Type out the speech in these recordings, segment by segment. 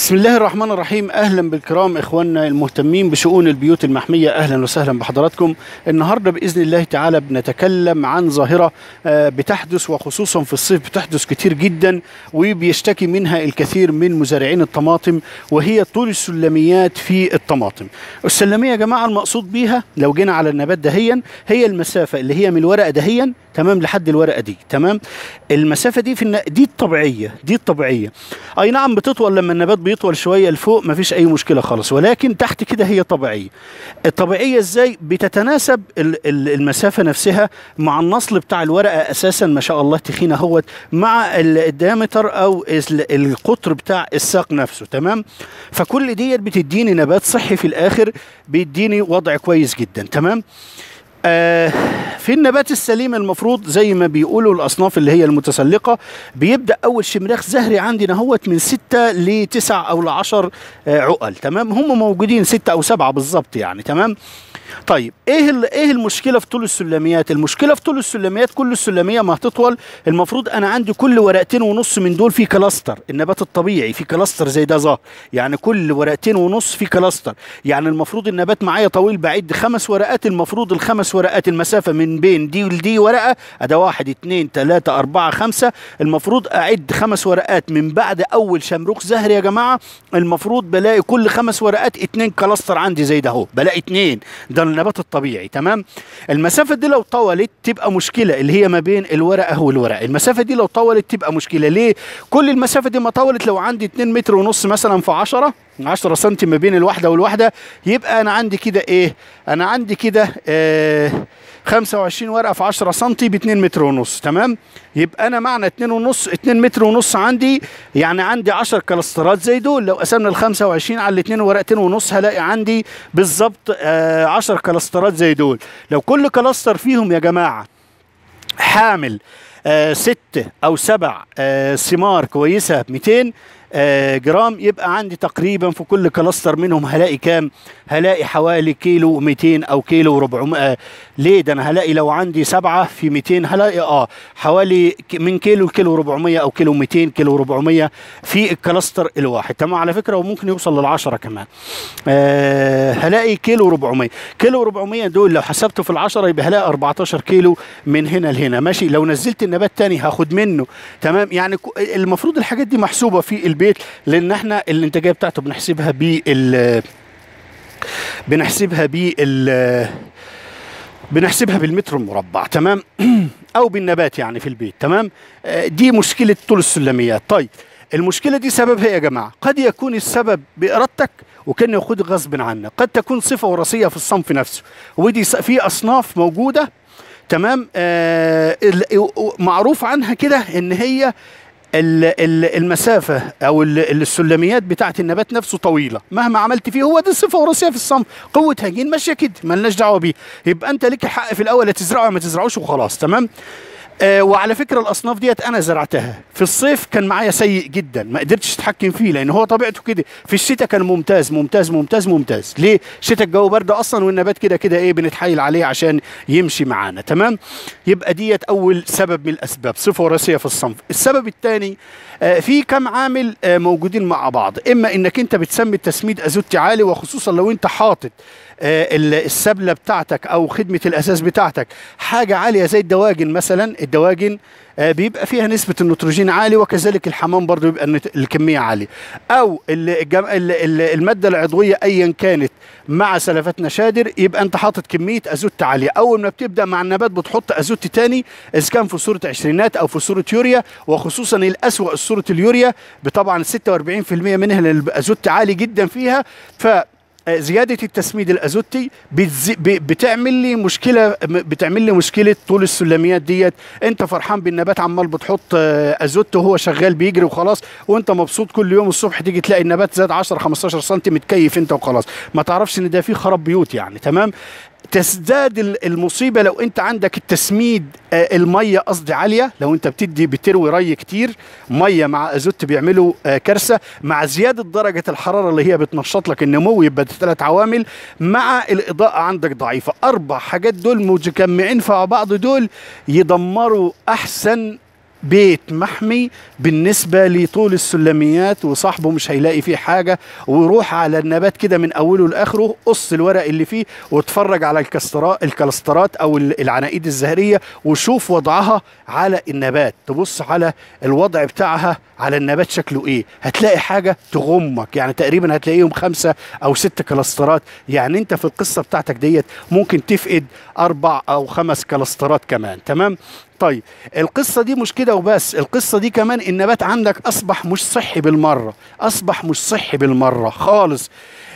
بسم الله الرحمن الرحيم اهلا بالكرام اخواننا المهتمين بشؤون البيوت المحميه اهلا وسهلا بحضراتكم النهارده باذن الله تعالى بنتكلم عن ظاهره آه، بتحدث وخصوصا في الصيف بتحدث كتير جدا وبيشتكي منها الكثير من مزارعين الطماطم وهي طول السلميات في الطماطم السلميه يا جماعه المقصود بيها لو جينا على النبات دهيا هي المسافه اللي هي من الورقه دهيا تمام لحد الورقه دي تمام المسافه دي في الن... دي الطبيعيه دي الطبيعيه اي نعم بتطول لما النبات بيطول شويه لفوق مفيش اي مشكله خالص ولكن تحت كده هي طبيعيه الطبيعيه ازاي بتتناسب ال- ال- المسافه نفسها مع النصل بتاع الورقه اساسا ما شاء الله تخينه اهوت مع ال- الديامتر او ال- القطر بتاع الساق نفسه تمام فكل ديت بتديني نبات صحي في الاخر بيديني وضع كويس جدا تمام آه، في النبات السليم المفروض زي ما بيقولوا الاصناف اللي هي المتسلقه بيبدا اول شمراخ زهري عندنا هوت من 6 ل 9 او ل 10 عقل تمام هم موجودين 6 او 7 بالظبط يعني تمام طيب ايه ال- ايه المشكله في طول السلميات المشكله في طول السلميات كل السلميه ما هتطول المفروض انا عندي كل ورقتين ونص من دول في كلاستر النبات الطبيعي في كلاستر زي ده ظهر يعني كل ورقتين ونص في كلاستر يعني المفروض النبات معايا طويل بعد خمس ورقات المفروض الخمس ورقات المسافه من بين دي ولدي ورقه ادي واحد اتنين تلاته اربعه خمسه المفروض اعد خمس ورقات من بعد اول شمروخ زهري يا جماعه المفروض بلاقي كل خمس ورقات اتنين كلاستر عندي زي ده اهو بلاقي اتنين ده النبات الطبيعي تمام المسافه دي لو طولت تبقى مشكله اللي هي ما بين الورقه والورقه المسافه دي لو طولت تبقى مشكله ليه كل المسافه دي ما طولت لو عندي 2 متر ونص مثلا في 10 10 سم ما بين الواحده والواحده يبقى انا عندي كده ايه انا عندي كده آه 25 ورقه في 10 سم ب 2 متر ونص تمام يبقى انا معنى 2 ونص 2 متر ونص عندي يعني عندي 10 كلاسترات زي دول لو قسمنا ال 25 على الاثنين ورقتين ونص هلاقي عندي بالظبط آه 10 كلاسترات زي دول لو كل كلاستر فيهم يا جماعه حامل آه ست او سبع آه ثمار كويسه ب 200 آه جرام يبقى عندي تقريبا في كل كلاستر منهم هلاقي كام؟ هلاقي حوالي كيلو 200 او كيلو 400 آه ليه ده انا هلاقي لو عندي سبعه في 200 هلاقي اه حوالي ك- من كيلو لكيلو 400 او كيلو 200 كيلو 400 في الكلاستر الواحد تمام على فكره وممكن يوصل للعشرة كمان آه هلاقي كيلو 400 كيلو 400 دول لو حسبته في العشرة يبقى هلاقي 14 كيلو من هنا لهنا ماشي لو نزلت النبات تاني هاخد منه تمام يعني كو- المفروض الحاجات دي محسوبه في البيت لان احنا الانتاجيه بتاعته بنحسبها بال بنحسبها بال بنحسبها بالمتر المربع تمام او بالنبات يعني في البيت تمام آه، دي مشكله طول السلميات طيب المشكله دي سببها إيه يا جماعه قد يكون السبب بارادتك وكان ياخد غصب عنك قد تكون صفه وراثيه في الصنف نفسه ودي س- في اصناف موجوده تمام آه ال- معروف عنها كده ان هي ال- ال- المسافة أو ال- السلميات بتاعت النبات نفسه طويلة مهما عملت فيه هو دي الصفة وراثية في الصنف قوة هجين ماشية كده ملناش دعوة بيه يبقى أنت ليك الحق في الأول يا تزرعه يا ما تزرعوش وخلاص تمام آه وعلى فكره الاصناف ديت انا زرعتها في الصيف كان معايا سيء جدا ما قدرتش اتحكم فيه لان هو طبيعته كده في الشتاء كان ممتاز ممتاز ممتاز ممتاز ليه الشتاء الجو برد اصلا والنبات كده كده ايه بنتحايل عليه عشان يمشي معانا تمام يبقى ديت اول سبب من الاسباب صفه وراثيه في الصنف السبب الثاني آه في كم عامل آه موجودين مع بعض اما انك انت بتسمي التسميد ازوتي عالي وخصوصا لو انت حاطط آه، ال- السبله بتاعتك او خدمه الاساس بتاعتك حاجه عاليه زي الدواجن مثلا الدواجن آه، بيبقى فيها نسبة النيتروجين عالي وكذلك الحمام برضو بيبقى النت- الكمية عالية أو ال- الجم... ال- ال- المادة العضوية أيا كانت مع سلفات نشادر يبقى أنت حاطط كمية أزوت عالية أول ما بتبدأ مع النبات بتحط أزوت تاني إذا كان في صورة عشرينات أو في صورة يوريا وخصوصا الأسوأ صورة اليوريا بطبعا 46% منها الأزوت عالي جدا فيها ف زياده التسميد الازوتي بتزي ب- بتعمل لي مشكله م- بتعمل لي مشكله طول السلميات ديت انت فرحان بالنبات عمال بتحط آه، ازوت وهو شغال بيجري وخلاص وانت مبسوط كل يوم الصبح تيجي تلاقي النبات زاد 10 15 سم متكيف انت وخلاص ما تعرفش ان ده فيه خراب بيوت يعني تمام تزداد ال- المصيبه لو انت عندك التسميد آه، الميه قصدي عاليه لو انت بتدي بتروي ري كتير ميه مع ازوت بيعملوا آه، كارثه مع زياده درجه الحراره اللي هي بتنشط لك النمو يبقى ده ثلاث عوامل مع الاضاءه عندك ضعيفه اربع حاجات دول مجمعين في بعض دول يدمروا احسن بيت محمي بالنسبة لطول السلميات وصاحبه مش هيلاقي فيه حاجة ويروح على النبات كده من أوله لآخره قص الورق اللي فيه واتفرج على الكسترات الكلسترات أو العناقيد الزهرية وشوف وضعها على النبات تبص على الوضع بتاعها على النبات شكله ايه هتلاقي حاجة تغمك يعني تقريبا هتلاقيهم خمسة أو ست كلسترات يعني أنت في القصة بتاعتك ديت ممكن تفقد أربع أو خمس كلسترات كمان تمام طيب القصة دي مش كده وبس القصة دي كمان النبات عندك أصبح مش صحي بالمرة أصبح مش صحي بالمرة خالص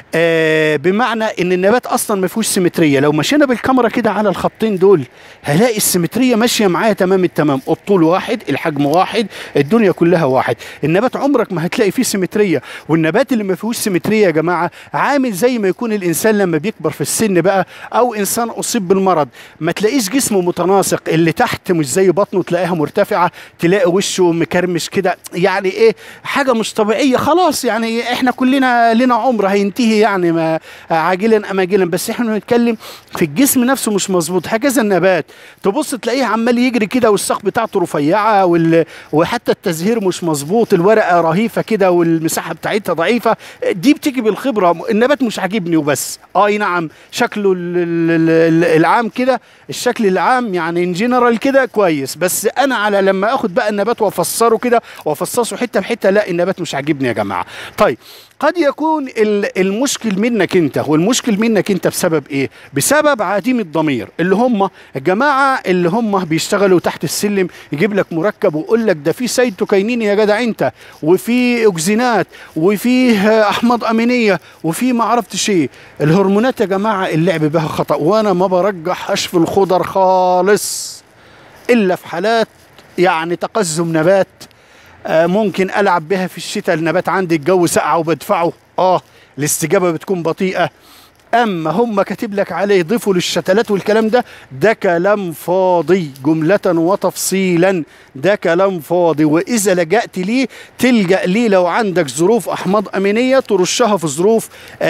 آه بمعنى ان النبات اصلا ما فيهوش سيمتريه لو مشينا بالكاميرا كده على الخطين دول هلاقي السيمتريه ماشيه معايا تمام التمام الطول واحد الحجم واحد الدنيا كلها واحد النبات عمرك ما هتلاقي فيه سيمتريه والنبات اللي ما فيهوش سيمتريه يا جماعه عامل زي ما يكون الانسان لما بيكبر في السن بقى او انسان اصيب بالمرض ما تلاقيش جسمه متناسق اللي تحت مش زي بطنه تلاقيها مرتفعه تلاقي وشه مكرمش كده يعني ايه حاجه مش طبيعيه خلاص يعني احنا كلنا لنا عمر هينتهي يعني ما عاجلا ام اجلا بس احنا بنتكلم في الجسم نفسه مش مظبوط هكذا النبات تبص تلاقيه عمال يجري كده والساق بتاعته رفيعه وال... وحتى التزهير مش مظبوط الورقه رهيفه كده والمساحه بتاعتها ضعيفه دي بتيجي بالخبره النبات مش عاجبني وبس اي نعم شكله ال... ال... العام كده الشكل العام يعني ان جنرال كده كويس بس انا على لما اخد بقى النبات وافسره كده وافصصه حته بحته لا النبات مش عاجبني يا جماعه طيب قد يكون المشكل منك انت والمشكل منك انت بسبب ايه بسبب عديم الضمير اللي هم الجماعه اللي هم بيشتغلوا تحت السلم يجيب لك مركب ويقول لك ده في سيتوكاينين يا جدع انت وفي اوكسينات وفيه احماض امينيه وفي ما عرفتش ايه الهرمونات يا جماعه اللعب بها خطا وانا ما برجحش في الخضر خالص الا في حالات يعني تقزم نبات آه ممكن العب بها في الشتاء النبات عندي الجو ساقع وبدفعه اه الاستجابه بتكون بطيئه اما هم كاتب لك عليه ضيفوا للشتلات والكلام ده ده كلام فاضي جمله وتفصيلا ده كلام فاضي واذا لجأت ليه تلجأ ليه لو عندك ظروف احماض امينيه ترشها في ظروف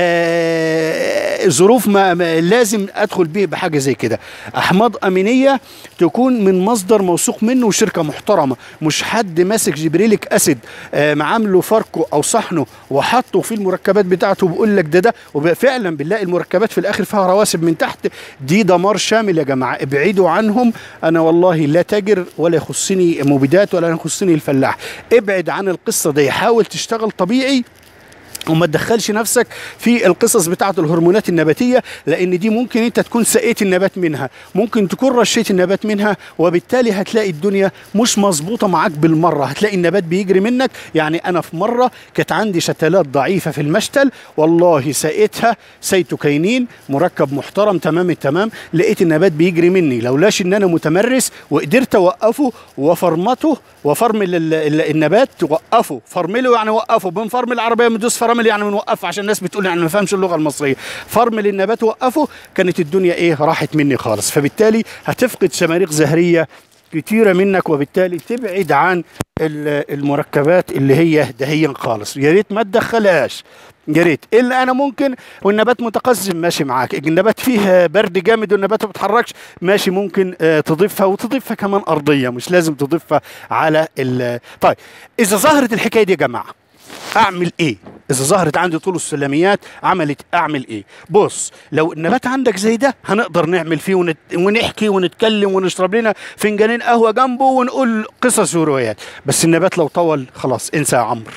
آه ظروف ما, ما لازم ادخل بيه بحاجه زي كده احماض امينيه تكون من مصدر موثوق منه وشركه محترمه مش حد ماسك جبريليك اسيد آه معامله فرقه او صحنه وحطه في المركبات بتاعته وبيقول لك ده ده وفعلا بنلاقي المركبات في الاخر فيها رواسب من تحت دي دمار شامل يا جماعه ابعدوا عنهم انا والله لا تاجر ولا يخصني مبيدات ولا يخصني الفلاح ابعد عن القصه دي حاول تشتغل طبيعي وما تدخلش نفسك في القصص بتاعه الهرمونات النباتيه لان دي ممكن انت تكون سقيت النبات منها ممكن تكون رشيت النبات منها وبالتالي هتلاقي الدنيا مش مظبوطه معاك بالمره هتلاقي النبات بيجري منك يعني انا في مره كانت عندي شتلات ضعيفه في المشتل والله سقيتها سيتوكاينين مركب محترم تمام التمام لقيت النبات بيجري مني لولاش ان انا متمرس وقدرت اوقفه وفرمته وفرمل النبات توقفه فرمله يعني وقفه بنفرمل العربيه مدوس فرمل يعني بنوقفه عشان الناس بتقول يعني ما فهمش اللغه المصريه فرمل النبات وقفه كانت الدنيا ايه راحت مني خالص فبالتالي هتفقد شماريخ زهريه كتيرة منك وبالتالي تبعد عن المركبات اللي هي دهيا خالص يا ريت ما تدخلهاش يا ريت الا انا ممكن والنبات متقزم ماشي معاك النبات فيه برد جامد والنبات ما بتتحركش ماشي ممكن تضيفها وتضيفها كمان ارضيه مش لازم تضيفها على ال طيب اذا ظهرت الحكايه دي يا جماعه اعمل ايه اذا ظهرت عندي طول السلميات عملت اعمل ايه بص لو النبات عندك زي ده هنقدر نعمل فيه ونت... ونحكي ونتكلم ونشرب لنا فنجانين قهوه جنبه ونقول قصص وروايات بس النبات لو طول خلاص انسى يا عمرو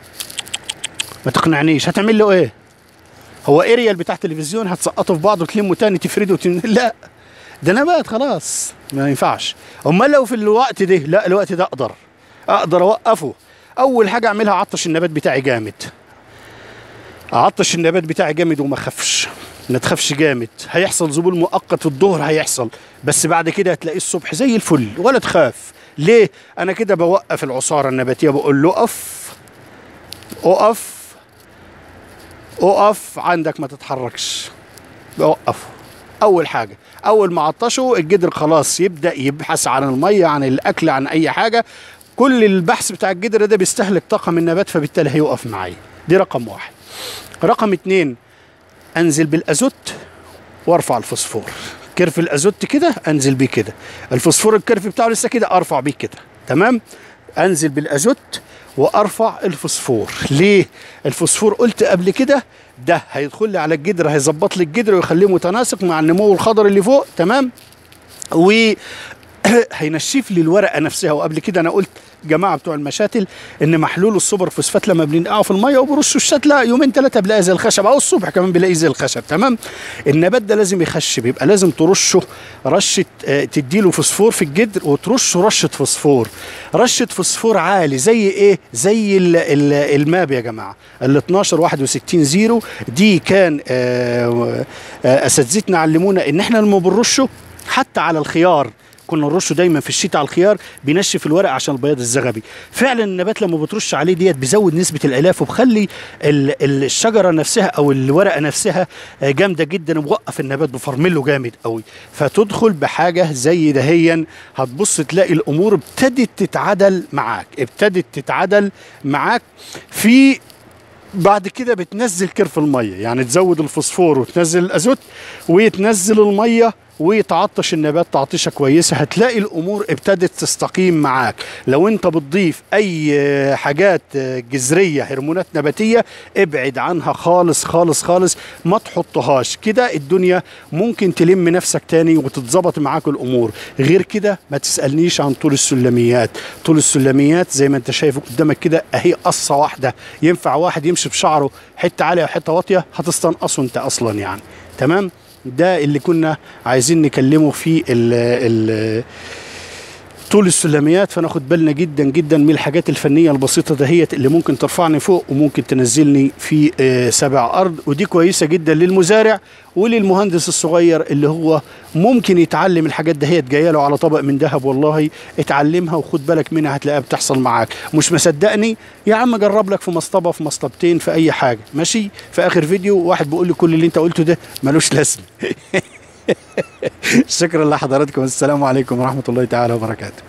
ما تقنعنيش هتعمل له ايه هو اريال بتاع تلفزيون هتسقطه في بعض وتلمه تاني تفرده وتن... لا ده نبات خلاص ما ينفعش امال لو في الوقت ده لا الوقت ده اقدر اقدر اوقفه اول حاجه اعملها اعطش النبات بتاعي جامد اعطش النبات بتاعي جامد وما اخافش ما تخافش جامد هيحصل ذبول مؤقت في الظهر هيحصل بس بعد كده هتلاقيه الصبح زي الفل ولا تخاف ليه انا كده بوقف العصاره النباتيه بقول له اقف اقف اقف عندك ما تتحركش بوقفه اول حاجه اول ما عطشه الجدر خلاص يبدا يبحث عن الميه عن الاكل عن اي حاجه كل البحث بتاع الجدر ده بيستهلك طاقه من النبات فبالتالي هيقف معايا دي رقم واحد رقم اتنين انزل بالازوت وارفع الفوسفور كيرف الازوت كده انزل بيه كده الفوسفور الكيرف بتاعه لسه كده ارفع بيه كده تمام انزل بالازوت وارفع الفوسفور ليه الفوسفور قلت قبل كده ده هيدخل لي على الجدر هيظبط لي الجدر ويخليه متناسق مع النمو الخضر اللي فوق تمام و هينشف لي الورقه نفسها وقبل كده انا قلت جماعه بتوع المشاتل ان محلول السوبر فوسفات لما بننقعه في الميه وبرشه الشتله يومين ثلاثه بلاقي زي الخشب او الصبح كمان بلاقيه زي الخشب تمام النبات ده لازم يخشب يبقى لازم ترشه رشه آه تديله فوسفور في الجدر وترشه رشه فوسفور رشه فوسفور عالي زي ايه زي ال ال الماب يا جماعه ال 12 61 زيرو دي كان آه آه اساتذتنا علمونا ان احنا لما بنرشه حتى على الخيار كنا نرشه دايما في الشتاء على الخيار بينشف الورق عشان البياض الزغبي فعلا النبات لما بترش عليه ديت بيزود نسبه الالياف وبخلي الشجره نفسها او الورقه نفسها جامده جدا وبوقف النبات بفرمله جامد قوي فتدخل بحاجه زي دهيا هتبص تلاقي الامور ابتدت تتعدل معاك ابتدت تتعدل معاك في بعد كده بتنزل كرف الميه يعني تزود الفوسفور وتنزل الازوت وتنزل الميه ويتعطش النبات تعطيشه كويسه هتلاقي الامور ابتدت تستقيم معاك لو انت بتضيف اي حاجات جذريه هرمونات نباتيه ابعد عنها خالص خالص خالص ما تحطهاش كده الدنيا ممكن تلم نفسك تاني وتتظبط معاك الامور غير كده ما تسالنيش عن طول السلميات طول السلميات زي ما انت شايف قدامك كده اهي قصه واحده ينفع واحد يمشي بشعره حته عاليه وحته واطيه هتستنقصه انت اصلا يعني تمام ده اللي كنا عايزين نكلمه في ال ال طول السلميات فناخد بالنا جدا جدا من الحاجات الفنيه البسيطه دهيت اللي ممكن ترفعني فوق وممكن تنزلني في سبع ارض ودي كويسه جدا للمزارع وللمهندس الصغير اللي هو ممكن يتعلم الحاجات دهيت جايه له على طبق من ذهب والله اتعلمها وخد بالك منها هتلاقيها بتحصل معاك مش مصدقني يا عم جرب لك في مصطبه في مصطبتين في اي حاجه ماشي في اخر فيديو واحد بيقول لي كل اللي انت قلته ده ملوش لازمه شكرا لحضراتكم السلام عليكم ورحمه الله تعالى وبركاته